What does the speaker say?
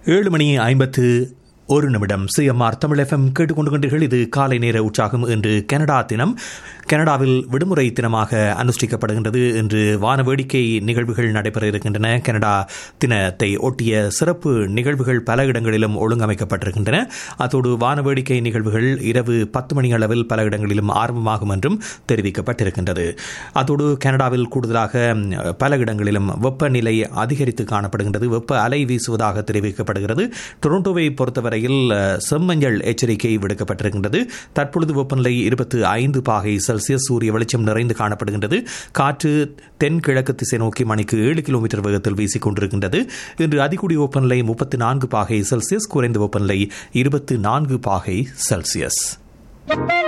ஏழு மணி ஐம்பத்து ஒரு நிமிடம் சிஎம்ஆர் தமிழ் எஃப்எம் கேட்டுக்கொண்டுகின்றீர்கள் இது காலை நேர உற்சாகம் என்று கனடா தினம் கனடாவில் விடுமுறை தினமாக அனுஷ்டிக்கப்படுகின்றது இன்று வான வேடிக்கை நிகழ்வுகள் நடைபெற இருக்கின்றன கனடா தினத்தை ஒட்டிய சிறப்பு நிகழ்வுகள் பல இடங்களிலும் ஒழுங்கமைக்கப்பட்டிருக்கின்றன அத்தோடு வான வேடிக்கை நிகழ்வுகள் இரவு பத்து மணி அளவில் பல இடங்களிலும் ஆரம்பமாகும் என்றும் தெரிவிக்கப்பட்டிருக்கின்றது அத்தோடு கனடாவில் கூடுதலாக பல இடங்களிலும் வெப்பநிலை அதிகரித்து காணப்படுகின்றது வெப்ப அலை வீசுவதாக தெரிவிக்கப்படுகிறது டொரண்டோவை பொறுத்தவரையில் செம்மஞ்சள் எச்சரிக்கை விடுக்கப்பட்டிருக்கின்றது தற்பொழுது வெப்பநிலை இருபத்தி ஐந்து பாகை செல்சியஸ் சூரிய வெளிச்சம் நிறைந்து காணப்படுகின்றது காற்று தென்கிழக்கு திசை நோக்கி மணிக்கு ஏழு கிலோமீட்டர் வேகத்தில் வீசிக் கொண்டிருக்கின்றது இன்று அதிகூடிய வெப்பநிலை முப்பத்தி நான்கு பாகை செல்சியஸ் குறைந்த வெப்பநிலை இருபத்தி நான்கு பாகை செல்சியஸ்